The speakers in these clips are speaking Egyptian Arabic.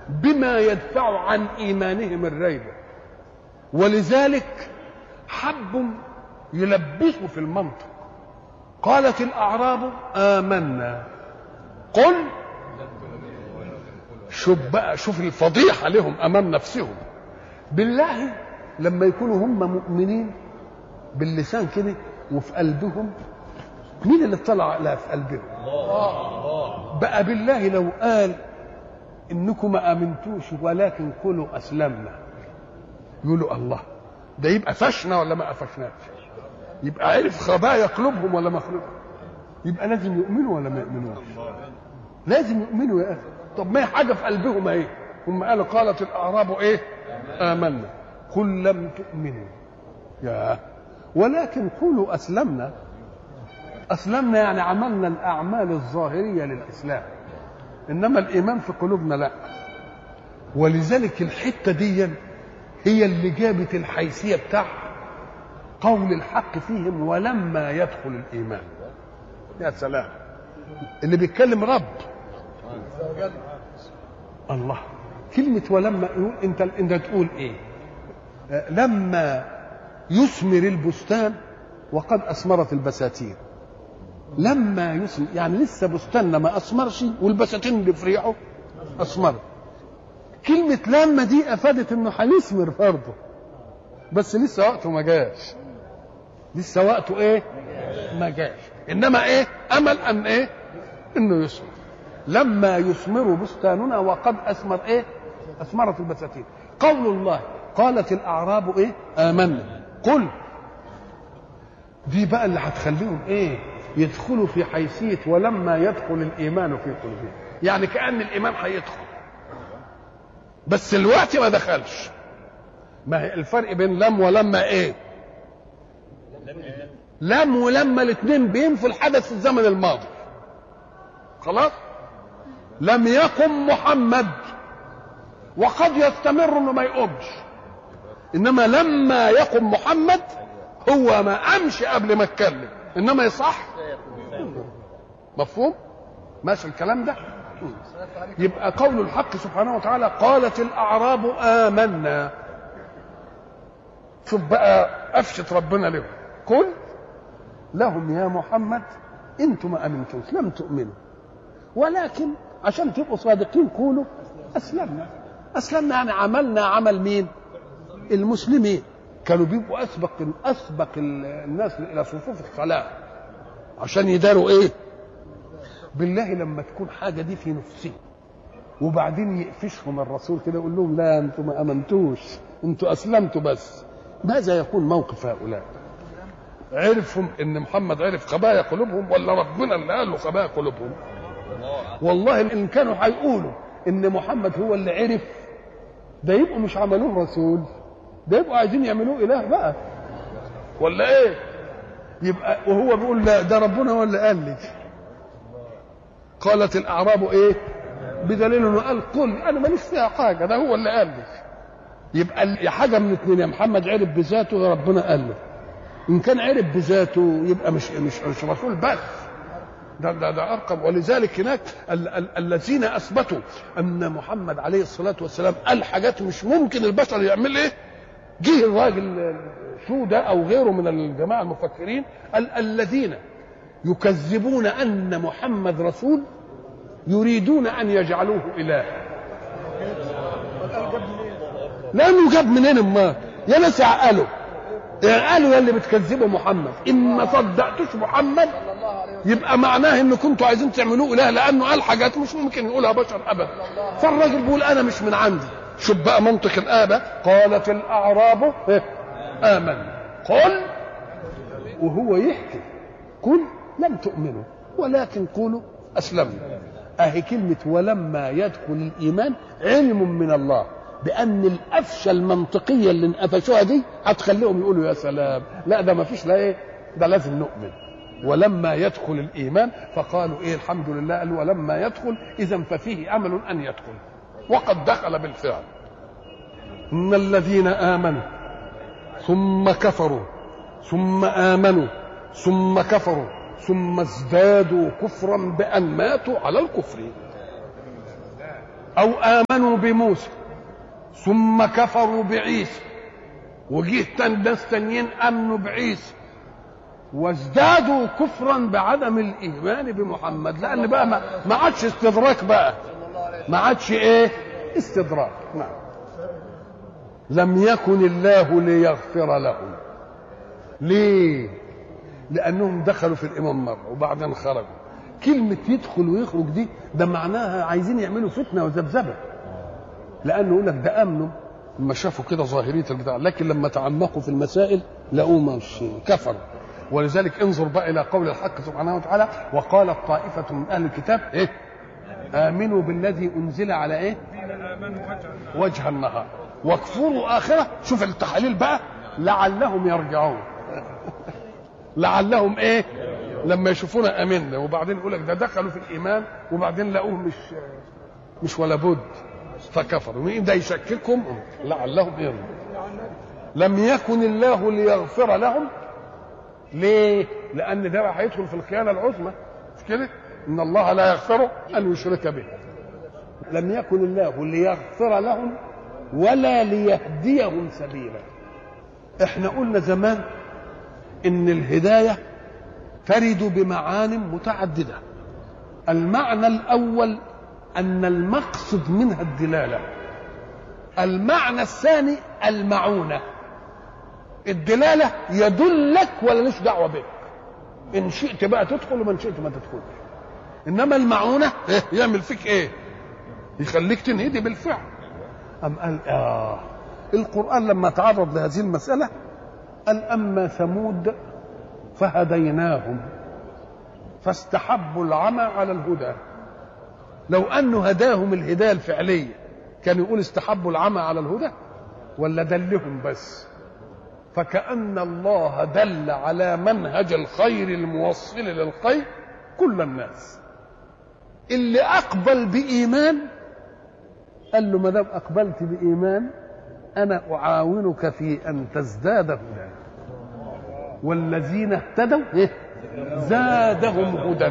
بما يدفع عن ايمانهم الريبه ولذلك حبوا يلبسوا في المنطق قالت الاعراب امنا قل شوف بقى شوف الفضيحه لهم امام نفسهم بالله لما يكونوا هم مؤمنين باللسان كده وفي قلبهم مين اللي اطلع لا في قلبهم بقى بالله لو قال انكم ما امنتوش ولكن قولوا اسلمنا يقولوا الله ده يبقى فشنا ولا ما قفشناش يبقى عرف خبايا قلوبهم ولا ما قلوبهم يبقى لازم يؤمنوا ولا ما يؤمنوش لازم يؤمنوا يا اخي طب ما هي حاجه في قلبهم اهي هم قالوا قالت الاعراب ايه امنا قل لم تؤمنوا يا ولكن قولوا اسلمنا اسلمنا يعني عملنا الاعمال الظاهريه للاسلام انما الايمان في قلوبنا لا ولذلك الحته دي هي اللي جابت الحيثيه بتاعها قول الحق فيهم ولما يدخل الايمان يا سلام اللي بيتكلم رب الله كلمة ولما يقول انت انت تقول ايه؟ لما يثمر البستان وقد اثمرت البساتين لما يثمر يعني لسه بستاننا ما اثمرش والبساتين اللي في ريحه اثمرت كلمة لما دي افادت انه هيثمر برضه بس لسه وقته ما جاش لسه وقته ايه؟ ما جاش انما ايه؟ امل ان ايه؟ انه يثمر لما يثمر بستاننا وقد اثمر ايه؟ اثمرت البساتين قول الله قالت الاعراب ايه؟ امنا قل دي بقى اللي هتخليهم ايه؟ يدخلوا في حيثيه ولما يدخل الايمان في قلوبهم يعني كان الايمان هيدخل بس الوقت ما دخلش ما هي الفرق بين لم ولما ايه لم ولما الاثنين بينفوا الحدث في الزمن الماضي خلاص لم يقم محمد وقد يستمر انه ما يقومش انما لما يقم محمد هو ما قامش قبل ما اتكلم انما يصح مفهوم ماشي الكلام ده يبقى قول الحق سبحانه وتعالى قالت الاعراب امنا شوف بقى افشت ربنا لهم قل لهم يا محمد انتم ما امنتوش لم تؤمنوا ولكن عشان تبقوا صادقين قولوا اسلمنا اسلمنا يعني عملنا عمل مين المسلمين كانوا بيبقوا اسبق اسبق الناس الى صفوف الصلاه عشان يداروا ايه بالله لما تكون حاجه دي في نفسهم وبعدين يقفشهم الرسول كده يقول لهم لا انتم ما امنتوش انتم اسلمتوا بس ماذا يكون موقف هؤلاء عرفوا ان محمد عرف خبايا قلوبهم ولا ربنا اللي قال له خبايا قلوبهم والله ان كانوا هيقولوا ان محمد هو اللي عرف ده يبقوا مش عملوه رسول ده يبقوا عايزين يعملوه اله بقى ولا ايه يبقى وهو بيقول لا ده ربنا هو اللي قال لي قالت الاعراب ايه بدليل انه قال قل انا ماليش فيها حاجه ده هو اللي قال لي يبقى يا حاجه من اثنين يا محمد عرف بذاته يا ربنا قال له ان كان عرف بذاته يبقى مش مش, مش رسول بس ده ده ده ارقم ولذلك هناك ال- ال- الذين اثبتوا ان محمد عليه الصلاه والسلام قال حاجات مش ممكن البشر يعمل ايه جه الراجل شو ده او غيره من الجماعه المفكرين قال الذين يكذبون ان محمد رسول يريدون ان يجعلوه اله لانه جاب منين امال يا ناس عقلوا قالوا يا اللي بتكذبوا محمد ان ما صدقتوش محمد يبقى معناه ان كنتوا عايزين تعملوه اله لانه قال حاجات مش ممكن يقولها بشر ابدا فالراجل بيقول انا مش من عندي شوف بقى منطق الآبة قالت الأعراب إيه؟ آمن قل وهو يحكي قل لم تؤمنوا ولكن قولوا أسلمنا أهي كلمة ولما يدخل الإيمان علم من الله بأن القفشة المنطقية اللي انقفشوها دي هتخليهم يقولوا يا سلام لا ده ما فيش لا إيه ده لازم نؤمن ولما يدخل الإيمان فقالوا إيه الحمد لله قالوا ولما يدخل إذا ففيه أمل أن يدخل وقد دخل بالفعل ان الذين امنوا ثم كفروا ثم امنوا ثم كفروا ثم ازدادوا كفرا بان ماتوا على الكفر او امنوا بموسى ثم كفروا بعيسى وجيه تاني ناس تانيين امنوا بعيسى وازدادوا كفرا بعدم الايمان بمحمد لان بقى ما, ما عادش استدراك بقى ما عادش ايه استدراك نعم لم يكن الله ليغفر لهم ليه لانهم دخلوا في الايمان مره وبعدين خرجوا كلمه يدخل ويخرج دي ده معناها عايزين يعملوا فتنه وذبذبه لانه يقول لك ده امنوا لما شافوا كده ظاهريه البتاع لكن لما تعمقوا في المسائل لقوا مش كفروا ولذلك انظر بقى الى قول الحق سبحانه وتعالى وقالت طائفه من اهل الكتاب ايه امنوا بالذي انزل على ايه وجه النهار واكفروا اخره شوف التحاليل بقى لعلهم يرجعون لعلهم ايه لما يشوفونا امنا وبعدين يقول لك ده دخلوا في الايمان وبعدين لقوه مش مش ولا بد فكفروا مين ده يشككهم لعلهم يرجعون لم يكن الله ليغفر لهم ليه؟ لأن ده هيدخل في الخيانة العظمى مش كده؟ إن الله لا يغفر أن يشرك به لم يكن الله ليغفر لهم ولا ليهديهم سبيلا احنا قلنا زمان ان الهدايه ترد بمعان متعدده المعنى الاول ان المقصد منها الدلاله المعنى الثاني المعونه الدلاله يدلك ولا ليش دعوه بك ان شئت بقى تدخل ومن شئت ما تدخلش انما المعونه إيه؟ يعمل فيك ايه يخليك تنهدي بالفعل أم قال آه القرآن لما تعرض لهذه المسألة قال أما ثمود فهديناهم فاستحبوا العمى على الهدى لو أنه هداهم الهداية الفعلية كان يقول استحبوا العمى على الهدى ولا دلهم بس فكأن الله دل على منهج الخير الموصل للخير كل الناس اللي أقبل بإيمان قال له ما دام اقبلت بايمان انا اعاونك في ان تزداد هدى والذين اهتدوا إيه؟ زادهم هدى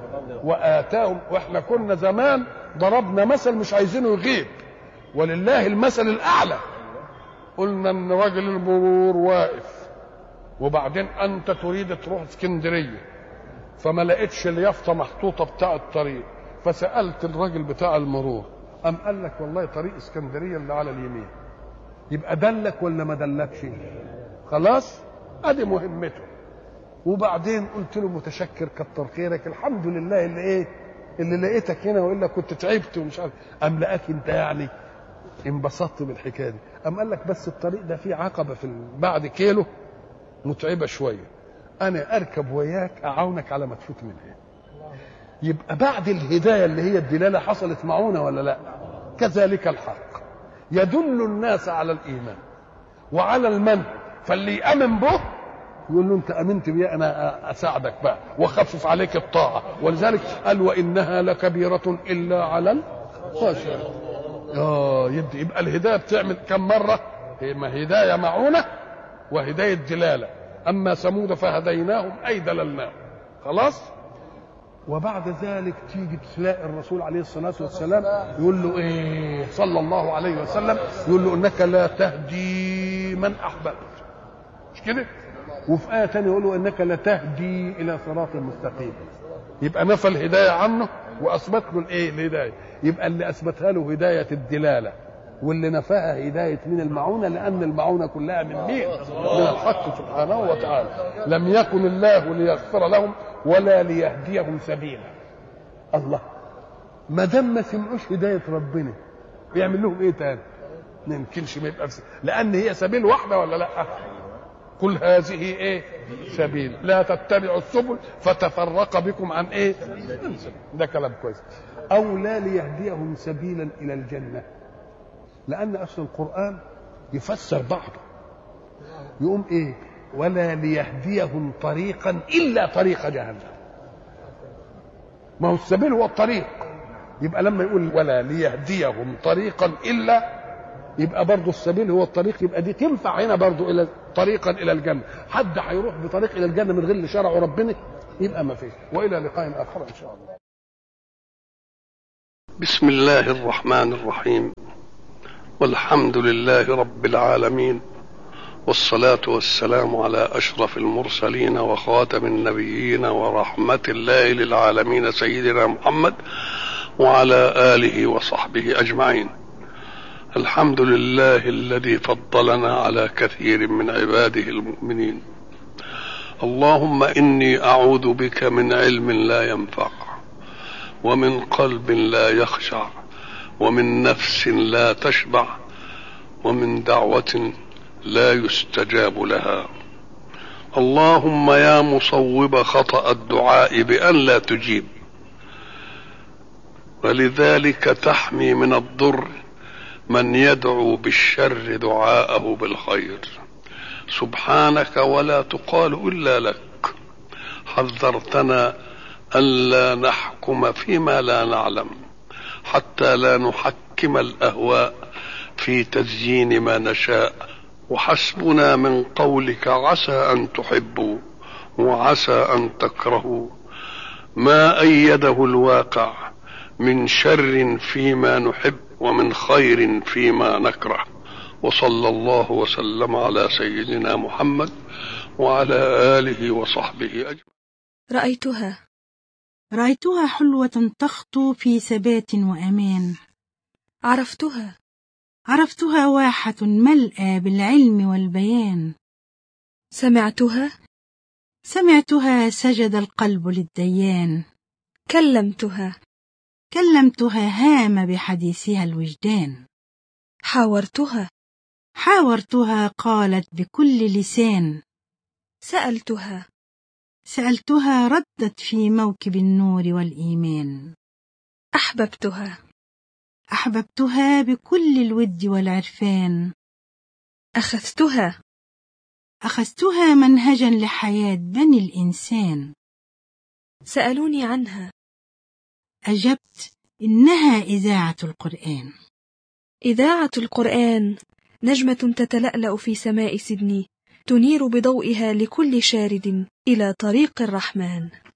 واتاهم واحنا كنا زمان ضربنا مثل مش عايزينه يغيب ولله المثل الاعلى قلنا ان راجل المرور واقف وبعدين انت تريد تروح اسكندريه فما لقيتش اليافطه محطوطه بتاع الطريق فسالت الراجل بتاع المرور أم قال لك والله طريق اسكندرية اللي على اليمين يبقى دلك ولا ما دلكش خلاص ادي مهمته وبعدين قلت له متشكر كتر خيرك الحمد لله اللي ايه اللي لقيتك هنا والا كنت تعبت ومش عارف ام لقاك انت يعني انبسطت بالحكايه دي ام قال لك بس الطريق ده فيه عقبه في بعد كيلو متعبه شويه انا اركب وياك اعاونك على ما تفوت منها يبقى بعد الهدايه اللي هي الدلاله حصلت معونه ولا لا كذلك الحق يدل الناس على الايمان وعلى المنهج فاللي يامن به يقول له انت امنت بي انا اساعدك بقى واخفف عليك الطاعه ولذلك قال وانها لكبيره الا على الخاشعين اه يبقى, يبقى الهدايه بتعمل كم مره ما هدايه معونه وهدايه دلاله اما ثمود فهديناهم اي دللناهم خلاص وبعد ذلك تيجي تلاقي الرسول عليه الصلاه والسلام يقول له ايه صلى الله عليه وسلم يقول له انك لا تهدي من احببت مش كده وفي ايه ثانيه يقول له انك لتهدي الى صراط مستقيم يبقى نفى الهدايه عنه واثبت له الايه الهدايه يبقى اللي اثبتها له هدايه الدلاله واللي نفاها هدايه من المعونه لان المعونه كلها من مين؟ من الحق سبحانه وتعالى لم يكن الله ليغفر لهم ولا ليهديهم سبيلا الله ما دام ما سمعوش هدايه ربنا يعمل لهم ايه تاني؟ ما يمكنش ما يبقى لان هي سبيل واحده ولا لا؟ قل هذه ايه؟ سبيل لا تتبعوا السبل فتفرق بكم عن ايه؟ ده كلام كويس او لا ليهديهم سبيلا الى الجنه لان اصل القران يفسر بعضه يقوم ايه ولا ليهديهم طريقا الا طريق جهنم ما هو السبيل هو الطريق يبقى لما يقول ولا ليهديهم طريقا الا يبقى برضه السبيل هو الطريق يبقى دي تنفع هنا برضه الى طريقا الى الجنه حد هيروح بطريق الى الجنه من غير اللي شرعه ربنا يبقى ما فيش والى لقاء اخر ان شاء الله بسم الله الرحمن الرحيم والحمد لله رب العالمين والصلاة والسلام على أشرف المرسلين وخاتم النبيين ورحمة الله للعالمين سيدنا محمد وعلى آله وصحبه أجمعين الحمد لله الذي فضلنا على كثير من عباده المؤمنين اللهم إني أعوذ بك من علم لا ينفع ومن قلب لا يخشع ومن نفس لا تشبع ومن دعوة لا يستجاب لها اللهم يا مصوب خطأ الدعاء بأن لا تجيب ولذلك تحمي من الضر من يدعو بالشر دعاءه بالخير سبحانك ولا تقال إلا لك حذرتنا ألا نحكم فيما لا نعلم حتى لا نحكم الأهواء في تزيين ما نشاء وحسبنا من قولك عسى أن تحبوا وعسى أن تكرهوا ما أيده الواقع من شر فيما نحب ومن خير فيما نكره وصلى الله وسلم على سيدنا محمد وعلى آله وصحبه أجمعين رأيتها رأيتها حلوة تخطو في ثبات وأمان عرفتها عرفتها واحة ملأى بالعلم والبيان سمعتها سمعتها سجد القلب للديان كلمتها كلمتها هام بحديثها الوجدان حاورتها حاورتها قالت بكل لسان سألتها سألتها ردت في موكب النور والإيمان أحببتها أحببتها بكل الود والعرفان أخذتها أخذتها منهجا لحياة بني الإنسان سألوني عنها أجبت إنها إذاعة القرآن إذاعة القرآن نجمة تتلألأ في سماء سيدني تنير بضوئها لكل شارد إلى طريق الرحمن